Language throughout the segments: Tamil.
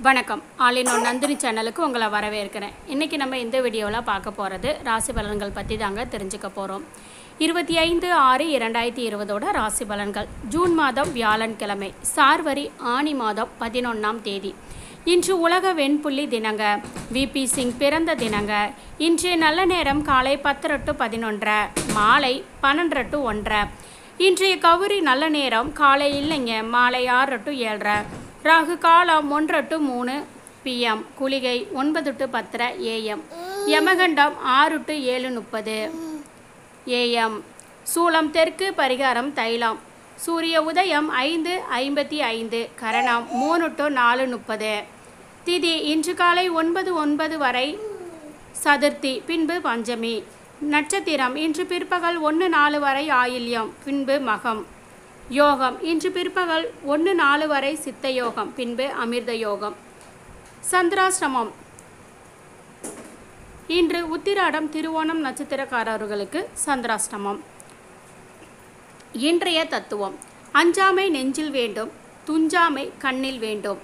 வணக்கம் ஆலினோ நந்தினி சேனலுக்கு உங்களை வரவேற்கிறேன் இன்றைக்கி நம்ம இந்த வீடியோவில் பார்க்க போகிறது ராசி பலன்கள் பற்றி தாங்க தெரிஞ்சுக்க போகிறோம் இருபத்தி ஐந்து ஆறு இரண்டாயிரத்தி இருபதோட ராசி பலன்கள் ஜூன் மாதம் வியாழன்கிழமை சார்வரி ஆனி மாதம் பதினொன்றாம் தேதி இன்று உலக வெண்புள்ளி தினங்க விபி சிங் பிறந்த தினங்க இன்றைய நல்ல நேரம் காலை பத்து டு பதினொன்றரை மாலை பன்னெண்டு டு ஒன்றரை இன்றைய கௌரி நல்ல நேரம் காலை இல்லைங்க மாலை ஆறு டு ஏழரை ராகு காலம் ஒன்று டு மூணு பிஎம் குளிகை ஒன்பது டு பத்தரை ஏஎம் யமகண்டம் ஆறு டு ஏழு முப்பது ஏஎம் சூளம் தெற்கு பரிகாரம் தைலம் சூரிய உதயம் ஐந்து ஐம்பத்தி ஐந்து கரணம் மூணு டு நாலு முப்பது திதி இன்று காலை ஒன்பது ஒன்பது வரை சதுர்த்தி பின்பு பஞ்சமி நட்சத்திரம் இன்று பிற்பகல் ஒன்று நாலு வரை ஆயில்யம் பின்பு மகம் யோகம் இன்று பிற்பகல் ஒன்று நாலு வரை சித்த யோகம் பின்பு அமிர்த யோகம் சந்திராசிரமம் இன்று உத்திராடம் திருவோணம் நட்சத்திரக்காரர்களுக்கு சந்திராஷ்டமம் இன்றைய தத்துவம் அஞ்சாமை நெஞ்சில் வேண்டும் துஞ்சாமை கண்ணில் வேண்டும்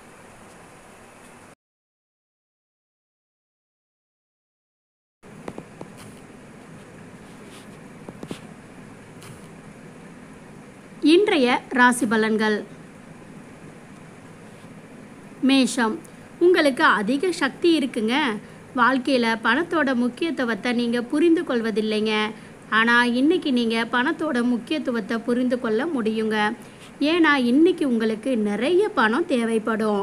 இன்றைய ராசி பலன்கள் மேஷம் உங்களுக்கு அதிக சக்தி இருக்குங்க வாழ்க்கையில் பணத்தோட முக்கியத்துவத்தை நீங்கள் புரிந்து கொள்வதில்லைங்க ஆனால் இன்னைக்கு நீங்கள் பணத்தோட முக்கியத்துவத்தை புரிந்து கொள்ள முடியுங்க ஏன்னா இன்னைக்கு உங்களுக்கு நிறைய பணம் தேவைப்படும்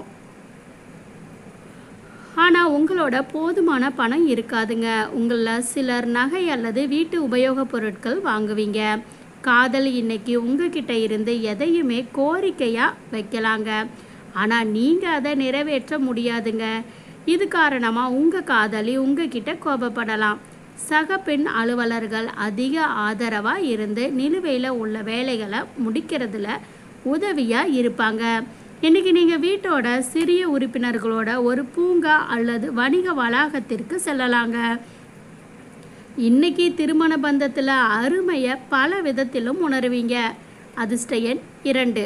ஆனால் உங்களோட போதுமான பணம் இருக்காதுங்க உங்களில் சிலர் நகை அல்லது வீட்டு உபயோகப் பொருட்கள் வாங்குவீங்க காதல் இன்னைக்கு உங்ககிட்ட இருந்து எதையுமே கோரிக்கையாக வைக்கலாங்க ஆனால் நீங்கள் அதை நிறைவேற்ற முடியாதுங்க இது காரணமாக உங்கள் காதலி உங்ககிட்ட கோபப்படலாம் சக பெண் அலுவலர்கள் அதிக ஆதரவாக இருந்து நிலுவையில் உள்ள வேலைகளை முடிக்கிறதுல உதவியாக இருப்பாங்க இன்னைக்கு நீங்கள் வீட்டோட சிறிய உறுப்பினர்களோட ஒரு பூங்கா அல்லது வணிக வளாகத்திற்கு செல்லலாங்க இன்னைக்கு திருமண பந்தத்தில் அருமையை பல விதத்திலும் உணருவீங்க அதிர்ஷ்ட எண் இரண்டு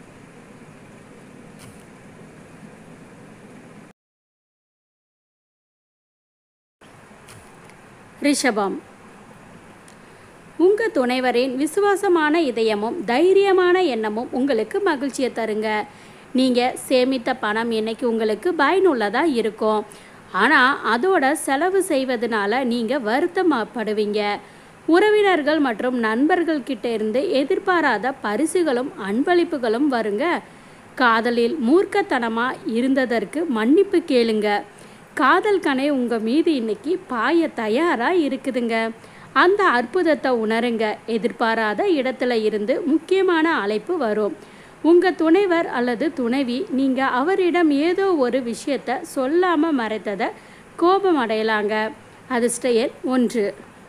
ரிஷபம் உங்கள் துணைவரின் விசுவாசமான இதயமும் தைரியமான எண்ணமும் உங்களுக்கு மகிழ்ச்சியை தருங்க நீங்கள் சேமித்த பணம் இன்னைக்கு உங்களுக்கு பயனுள்ளதாக இருக்கும் ஆனால் அதோட செலவு செய்வதனால நீங்கள் வருத்தப்படுவீங்க உறவினர்கள் மற்றும் நண்பர்கள் கிட்ட இருந்து எதிர்பாராத பரிசுகளும் அன்பளிப்புகளும் வருங்க காதலில் மூர்க்கத்தனமாக இருந்ததற்கு மன்னிப்பு கேளுங்க காதல் கனை உங்கள் மீது இன்னைக்கு பாய தயாராக இருக்குதுங்க அந்த அற்புதத்தை உணருங்க எதிர்பாராத இடத்துல இருந்து முக்கியமான அழைப்பு வரும் உங்கள் துணைவர் அல்லது துணைவி நீங்கள் அவரிடம் ஏதோ ஒரு விஷயத்த சொல்லாமல் மறைத்ததை கோபம் அடையலாங்க அதிர்ஷ்ட எண் ஒன்று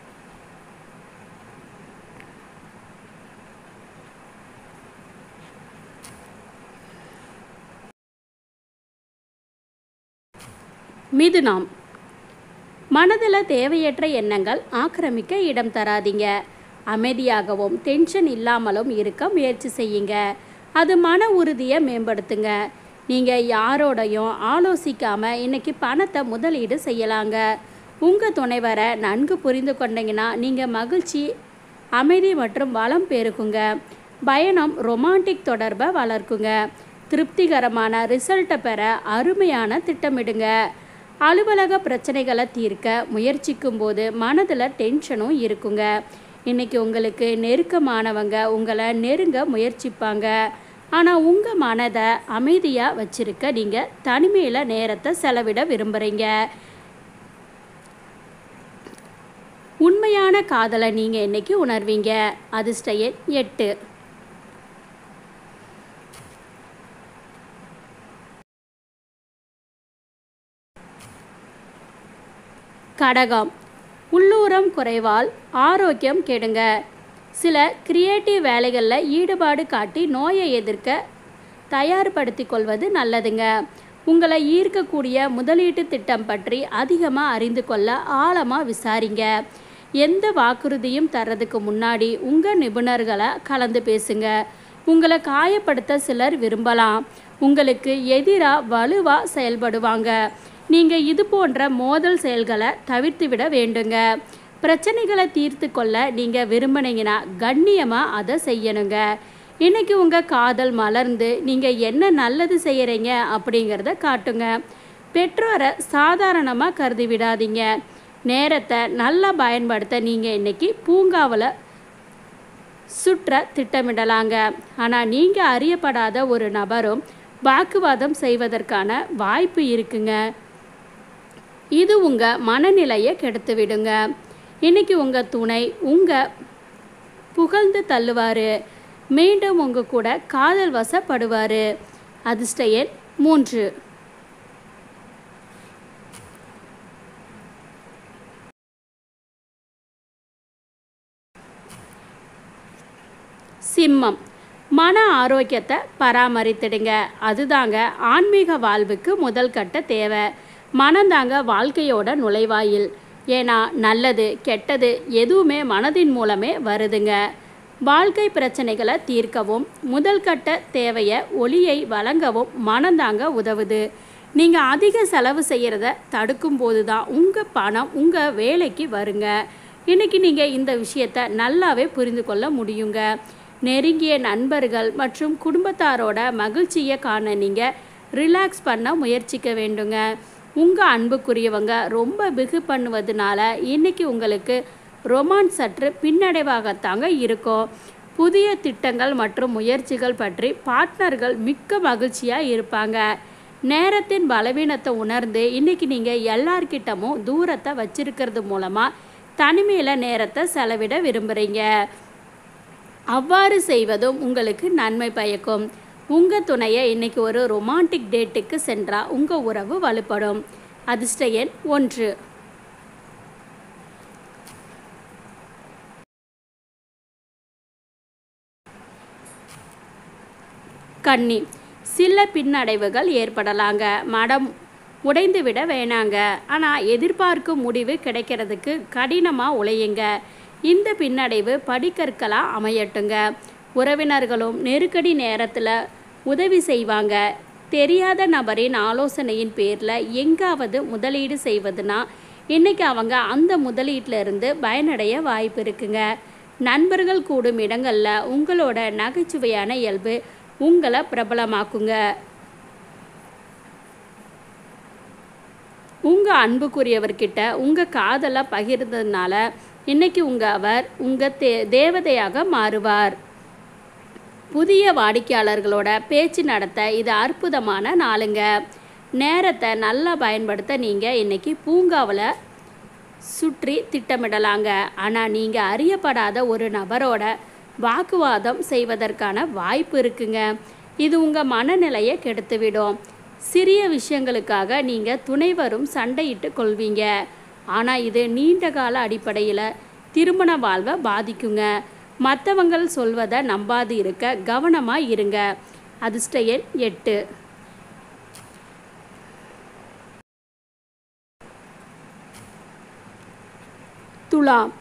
மிதுனம் மனதில் தேவையற்ற எண்ணங்கள் ஆக்கிரமிக்க இடம் தராதீங்க அமைதியாகவும் டென்ஷன் இல்லாமலும் இருக்க முயற்சி செய்யுங்க அது மன உறுதியை மேம்படுத்துங்க நீங்கள் யாரோடையும் ஆலோசிக்காமல் இன்னைக்கு பணத்தை முதலீடு செய்யலாங்க உங்கள் துணைவரை நன்கு புரிந்து கொண்டீங்கன்னா நீங்கள் மகிழ்ச்சி அமைதி மற்றும் வளம் பெருகுங்க பயணம் ரொமான்டிக் தொடர்பை வளர்க்குங்க திருப்திகரமான ரிசல்ட்டை பெற அருமையான திட்டமிடுங்க அலுவலக பிரச்சனைகளை தீர்க்க முயற்சிக்கும் போது மனதில் டென்ஷனும் இருக்குங்க இன்னைக்கு உங்களுக்கு நெருக்கமானவங்க உங்களை நெருங்க முயற்சிப்பாங்க ஆனால் உங்கள் மனதை அமைதியாக வச்சிருக்க நீங்கள் தனிமையில் நேரத்தை செலவிட விரும்புகிறீங்க உண்மையான காதலை நீங்கள் இன்னைக்கு உணர்வீங்க அதிர்ஷ்ட எண் எட்டு கடகம் உள்ளூரம் குறைவால் ஆரோக்கியம் கெடுங்க சில கிரியேட்டிவ் வேலைகளில் ஈடுபாடு காட்டி நோயை எதிர்க்க தயார்படுத்தி கொள்வது நல்லதுங்க உங்களை ஈர்க்கக்கூடிய முதலீட்டு திட்டம் பற்றி அதிகமாக அறிந்து கொள்ள ஆழமாக விசாரிங்க எந்த வாக்குறுதியும் தர்றதுக்கு முன்னாடி உங்கள் நிபுணர்களை கலந்து பேசுங்க உங்களை காயப்படுத்த சிலர் விரும்பலாம் உங்களுக்கு எதிராக வலுவாக செயல்படுவாங்க நீங்கள் இது போன்ற மோதல் செயல்களை தவிர்த்து விட வேண்டுங்க பிரச்சனைகளை தீர்த்து கொள்ள நீங்கள் விரும்பினீங்கன்னா கண்ணியமாக அதை செய்யணுங்க இன்னைக்கு உங்கள் காதல் மலர்ந்து நீங்கள் என்ன நல்லது செய்கிறீங்க அப்படிங்கிறத காட்டுங்க பெற்றோரை சாதாரணமாக கருதி விடாதீங்க நேரத்தை நல்லா பயன்படுத்த நீங்கள் இன்னைக்கு பூங்காவில் சுற்ற திட்டமிடலாங்க ஆனால் நீங்கள் அறியப்படாத ஒரு நபரும் வாக்குவாதம் செய்வதற்கான வாய்ப்பு இருக்குங்க இது உங்கள் மனநிலையை கெடுத்து விடுங்க இன்னைக்கு உங்கள் துணை உங்கள் புகழ்ந்து தள்ளுவார் மீண்டும் உங்கள் கூட காதல் வசப்படுவார் அதிர்ஷ்ட எண் மூன்று சிம்மம் மன ஆரோக்கியத்தை பராமரித்திடுங்க அதுதாங்க ஆன்மீக வாழ்வுக்கு முதல் கட்ட தேவை மனந்தாங்க வாழ்க்கையோட நுழைவாயில் ஏன்னா நல்லது கெட்டது எதுவுமே மனதின் மூலமே வருதுங்க வாழ்க்கை பிரச்சனைகளை தீர்க்கவும் முதல் கட்ட தேவையை ஒளியை வழங்கவும் மனந்தாங்க உதவுது நீங்கள் அதிக செலவு செய்கிறத தடுக்கும் போது தான் உங்கள் பணம் உங்கள் வேலைக்கு வருங்க இன்னைக்கு நீங்கள் இந்த விஷயத்தை நல்லாவே புரிந்து கொள்ள முடியுங்க நெருங்கிய நண்பர்கள் மற்றும் குடும்பத்தாரோட மகிழ்ச்சியை காண நீங்கள் ரிலாக்ஸ் பண்ண முயற்சிக்க வேண்டுங்க உங்கள் அன்புக்குரியவங்க ரொம்ப பிகு பண்ணுவதனால இன்னைக்கு உங்களுக்கு ரொமான்ஸ் சற்று பின்னடைவாகத்தாங்க இருக்கும் புதிய திட்டங்கள் மற்றும் முயற்சிகள் பற்றி பார்ட்னர்கள் மிக்க மகிழ்ச்சியாக இருப்பாங்க நேரத்தின் பலவீனத்தை உணர்ந்து இன்னைக்கு நீங்கள் எல்லார்கிட்டமும் தூரத்தை வச்சிருக்கிறது மூலமாக தனிமையில் நேரத்தை செலவிட விரும்புகிறீங்க அவ்வாறு செய்வதும் உங்களுக்கு நன்மை பயக்கும் உங்கள் துணையை இன்னைக்கு ஒரு ரொமான்டிக் டேட்டுக்கு சென்றால் உங்கள் உறவு வலுப்படும் அதிர்ஷ்ட எண் ஒன்று கன்னி சில பின்னடைவுகள் ஏற்படலாங்க மடம் உடைந்து விட வேணாங்க ஆனால் எதிர்பார்க்கும் முடிவு கிடைக்கிறதுக்கு கடினமாக உழையுங்க இந்த பின்னடைவு படிக்கற்களாக அமையட்டுங்க உறவினர்களும் நெருக்கடி நேரத்தில் உதவி செய்வாங்க தெரியாத நபரின் ஆலோசனையின் பேரில் எங்காவது முதலீடு செய்வதுனா இன்றைக்கி அவங்க அந்த முதலீட்டில் இருந்து பயனடைய வாய்ப்பு இருக்குங்க நண்பர்கள் கூடும் இடங்களில் உங்களோட நகைச்சுவையான இயல்பு உங்களை பிரபலமாக்குங்க உங்கள் அன்புக்குரியவர்கிட்ட உங்கள் காதலை பகிர்ந்ததுனால இன்னைக்கு உங்கள் அவர் உங்கள் தே தேவதையாக மாறுவார் புதிய வாடிக்கையாளர்களோட பேச்சு நடத்த இது அற்புதமான நாளுங்க நேரத்தை நல்லா பயன்படுத்த நீங்கள் இன்னைக்கு பூங்காவில் சுற்றி திட்டமிடலாங்க ஆனால் நீங்கள் அறியப்படாத ஒரு நபரோட வாக்குவாதம் செய்வதற்கான வாய்ப்பு இருக்குங்க இது உங்கள் மனநிலையை கெடுத்துவிடும் சிறிய விஷயங்களுக்காக நீங்கள் துணைவரும் சண்டையிட்டு கொள்வீங்க ஆனால் இது நீண்ட கால அடிப்படையில் திருமண வாழ்வை பாதிக்குங்க மற்றவங்கள் சொல்வதை நம்பாது இருக்க கவனமாக இருங்க அதிர்ஷ்ட எண் எட்டு துலாம்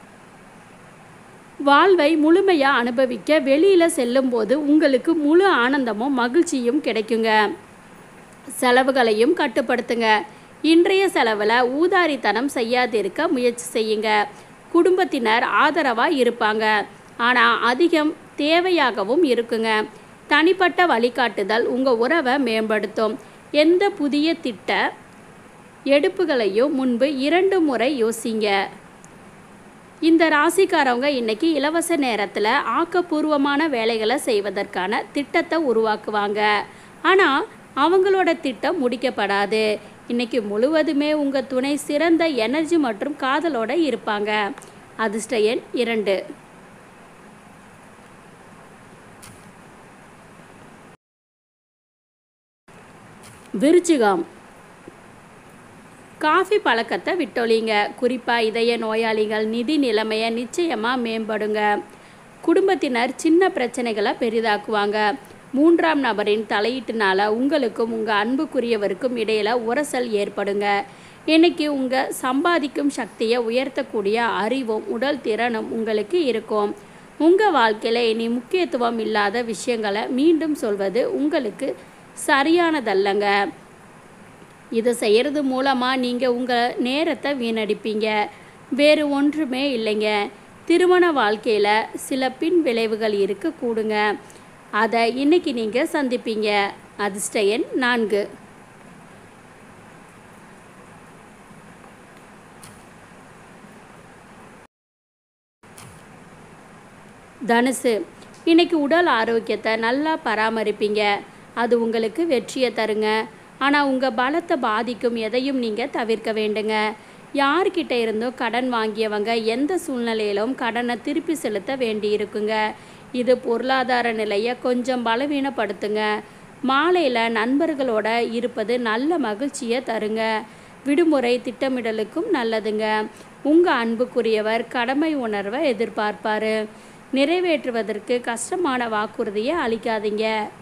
வாழ்வை முழுமையாக அனுபவிக்க வெளியில் செல்லும்போது உங்களுக்கு முழு ஆனந்தமும் மகிழ்ச்சியும் கிடைக்குங்க செலவுகளையும் கட்டுப்படுத்துங்க இன்றைய செலவில் ஊதாரித்தனம் செய்யாதிருக்க முயற்சி செய்யுங்க குடும்பத்தினர் ஆதரவாக இருப்பாங்க ஆனால் அதிகம் தேவையாகவும் இருக்குங்க தனிப்பட்ட வழிகாட்டுதல் உங்கள் உறவை மேம்படுத்தும் எந்த புதிய திட்ட எடுப்புகளையும் முன்பு இரண்டு முறை யோசிங்க இந்த ராசிக்காரவங்க இன்னைக்கு இலவச நேரத்தில் ஆக்கப்பூர்வமான வேலைகளை செய்வதற்கான திட்டத்தை உருவாக்குவாங்க ஆனால் அவங்களோட திட்டம் முடிக்கப்படாது இன்னைக்கு முழுவதுமே உங்கள் துணை சிறந்த எனர்ஜி மற்றும் காதலோட இருப்பாங்க அதிர்ஷ்ட எண் இரண்டு விருச்சிகம் காஃபி பழக்கத்தை விட்டொழிங்க குறிப்பாக இதய நோயாளிகள் நிதி நிலைமையை நிச்சயமாக மேம்படுங்க குடும்பத்தினர் சின்ன பிரச்சனைகளை பெரிதாக்குவாங்க மூன்றாம் நபரின் தலையீட்டுனால உங்களுக்கும் உங்கள் அன்புக்குரியவருக்கும் இடையில உரசல் ஏற்படுங்க இன்னைக்கு உங்கள் சம்பாதிக்கும் சக்தியை உயர்த்தக்கூடிய அறிவும் உடல் திறனும் உங்களுக்கு இருக்கும் உங்கள் வாழ்க்கையில் இனி முக்கியத்துவம் இல்லாத விஷயங்களை மீண்டும் சொல்வது உங்களுக்கு சரியானதல்லங்க இதை செய்கிறது மூலமாக நீங்கள் உங்கள் நேரத்தை வீணடிப்பீங்க வேறு ஒன்றுமே இல்லைங்க திருமண வாழ்க்கையில் சில பின் விளைவுகள் இருக்கக்கூடுங்க அதை இன்னைக்கு நீங்கள் சந்திப்பீங்க அதிர்ஷ்ட எண் நான்கு தனுசு இன்னைக்கு உடல் ஆரோக்கியத்தை நல்லா பராமரிப்பீங்க அது உங்களுக்கு வெற்றியை தருங்க ஆனால் உங்கள் பலத்தை பாதிக்கும் எதையும் நீங்கள் தவிர்க்க வேண்டுங்க யார்கிட்ட இருந்தோ கடன் வாங்கியவங்க எந்த சூழ்நிலையிலும் கடனை திருப்பி செலுத்த வேண்டி இருக்குங்க இது பொருளாதார நிலையை கொஞ்சம் பலவீனப்படுத்துங்க மாலையில் நண்பர்களோட இருப்பது நல்ல மகிழ்ச்சியை தருங்க விடுமுறை திட்டமிடலுக்கும் நல்லதுங்க உங்கள் அன்புக்குரியவர் கடமை உணர்வை எதிர்பார்ப்பாரு நிறைவேற்றுவதற்கு கஷ்டமான வாக்குறுதியை அளிக்காதீங்க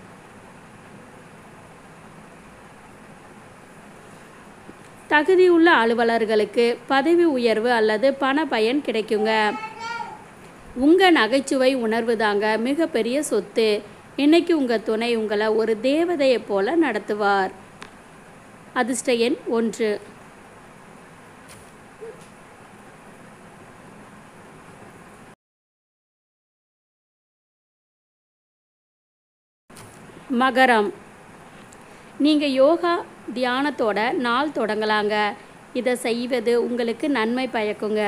தகுதியுள்ள அலுவலர்களுக்கு பதவி உயர்வு அல்லது பண பயன் கிடைக்குங்க உங்கள் நகைச்சுவை உணர்வு தாங்க மிகப்பெரிய சொத்து இன்னைக்கு உங்கள் துணை உங்களை ஒரு தேவதையைப் போல நடத்துவார் அதிர்ஷ்ட எண் ஒன்று மகரம் நீங்கள் யோகா தியானத்தோட நாள் தொடங்கலாங்க இதை செய்வது உங்களுக்கு நன்மை பயக்குங்க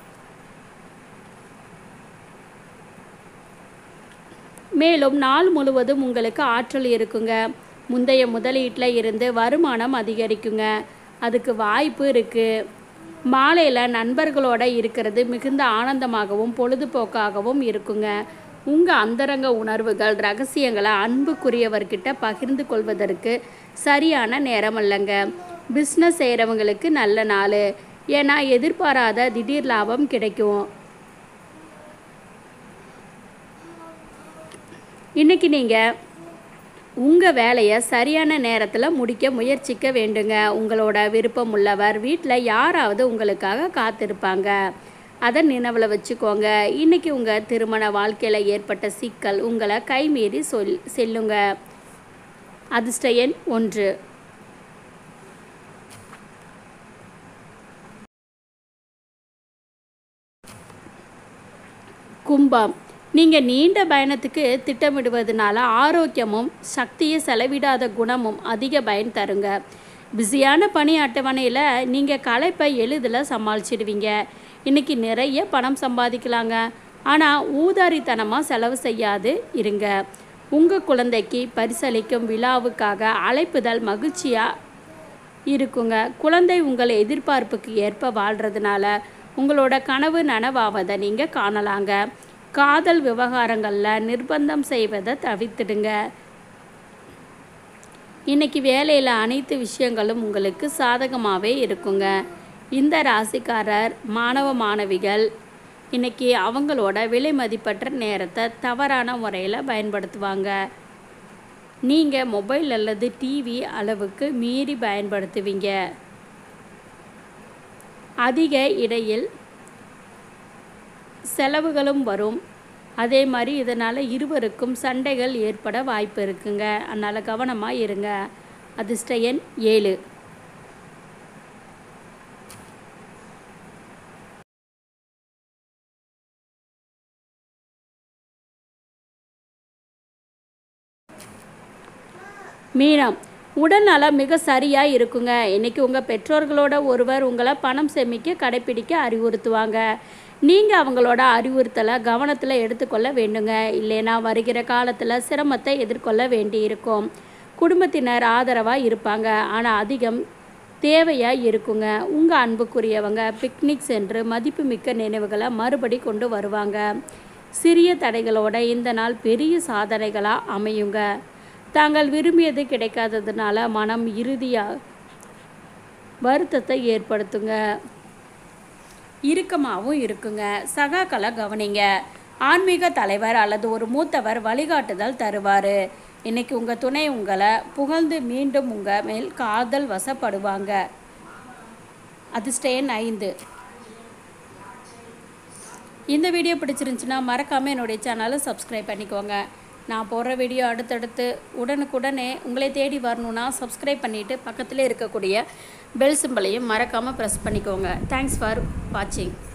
மேலும் நாள் முழுவதும் உங்களுக்கு ஆற்றல் இருக்குங்க முந்தைய முதலீட்டில் இருந்து வருமானம் அதிகரிக்குங்க அதுக்கு வாய்ப்பு இருக்குது மாலையில் நண்பர்களோட இருக்கிறது மிகுந்த ஆனந்தமாகவும் பொழுதுபோக்காகவும் இருக்குங்க உங்கள் அந்தரங்க உணர்வுகள் ரகசியங்களை அன்புக்குரியவர்கிட்ட பகிர்ந்து கொள்வதற்கு சரியான நேரம் அல்லங்க பிஸ்னஸ் செய்கிறவங்களுக்கு நல்ல நாள் ஏன்னா எதிர்பாராத திடீர் லாபம் கிடைக்கும் இன்னைக்கு நீங்கள் உங்கள் வேலையை சரியான நேரத்தில் முடிக்க முயற்சிக்க வேண்டுங்க உங்களோட விருப்பம் உள்ளவர் வீட்டில் யாராவது உங்களுக்காக காத்திருப்பாங்க அதை நினைவில் வச்சுக்கோங்க இன்னைக்கு உங்கள் திருமண வாழ்க்கையில் ஏற்பட்ட சிக்கல் உங்களை கைமீறி சொல் செல்லுங்க அதிர்ஷ்ட எண் ஒன்று கும்பம் நீங்கள் நீண்ட பயணத்துக்கு திட்டமிடுவதனால ஆரோக்கியமும் சக்தியை செலவிடாத குணமும் அதிக பயன் தருங்க பிஸியான பணி அட்டவணையில் நீங்கள் களைப்பை எளிதில் சமாளிச்சிடுவீங்க இன்றைக்கி நிறைய பணம் சம்பாதிக்கலாங்க ஆனால் ஊதாரித்தனமாக செலவு செய்யாது இருங்க உங்கள் குழந்தைக்கு பரிசளிக்கும் விழாவுக்காக அழைப்புதல் மகிழ்ச்சியாக இருக்குங்க குழந்தை உங்கள் எதிர்பார்ப்புக்கு ஏற்ப வாழ்கிறதுனால உங்களோட கனவு நனவாவதை நீங்கள் காணலாங்க காதல் விவகாரங்களில் நிர்பந்தம் செய்வதை தவிர்த்துடுங்க இன்னைக்கு வேலையில் அனைத்து விஷயங்களும் உங்களுக்கு சாதகமாகவே இருக்குங்க இந்த ராசிக்காரர் மாணவ மாணவிகள் இன்னைக்கு அவங்களோட விலை மதிப்பற்ற நேரத்தை தவறான முறையில் பயன்படுத்துவாங்க நீங்கள் மொபைல் அல்லது டிவி அளவுக்கு மீறி பயன்படுத்துவீங்க அதிக இடையில் செலவுகளும் வரும் அதே மாதிரி இதனால் இருவருக்கும் சண்டைகள் ஏற்பட வாய்ப்பு இருக்குங்க அதனால் கவனமாக இருங்க அதிர்ஷ்ட எண் ஏழு மீனம் உடல்நலம் மிக சரியாக இருக்குங்க இன்றைக்கி உங்கள் பெற்றோர்களோட ஒருவர் உங்களை பணம் சேமிக்க கடைப்பிடிக்க அறிவுறுத்துவாங்க நீங்கள் அவங்களோட அறிவுறுத்தலை கவனத்தில் எடுத்துக்கொள்ள வேண்டுங்க இல்லைன்னா வருகிற காலத்தில் சிரமத்தை எதிர்கொள்ள வேண்டி இருக்கும் குடும்பத்தினர் ஆதரவாக இருப்பாங்க ஆனால் அதிகம் தேவையாக இருக்குங்க உங்கள் அன்புக்குரியவங்க பிக்னிக் சென்று மதிப்புமிக்க நினைவுகளை மறுபடி கொண்டு வருவாங்க சிறிய தடைகளோட இந்த நாள் பெரிய சாதனைகளாக அமையுங்க தாங்கள் விரும்பியது கிடைக்காததுனால மனம் இறுதியாக வருத்தத்தை ஏற்படுத்துங்க இறுக்கமாகவும் இருக்குங்க சகாக்களை கவனிங்க ஆன்மீக தலைவர் அல்லது ஒரு மூத்தவர் வழிகாட்டுதல் தருவார் இன்னைக்கு உங்கள் துணை உங்களை புகழ்ந்து மீண்டும் உங்கள் மேல் காதல் வசப்படுவாங்க அதிர்ஷ்ட எண் ஐந்து இந்த வீடியோ பிடிச்சிருந்துச்சுன்னா மறக்காமல் என்னுடைய சேனலை சப்ஸ்கிரைப் பண்ணிக்கோங்க நான் போடுற வீடியோ அடுத்தடுத்து உடனுக்குடனே உங்களை தேடி வரணுன்னா சப்ஸ்கிரைப் பண்ணிவிட்டு பக்கத்தில் இருக்கக்கூடிய பெல் சிம்பலையும் மறக்காமல் ப்ரெஸ் பண்ணிக்கோங்க தேங்க்ஸ் ஃபார் வாட்சிங்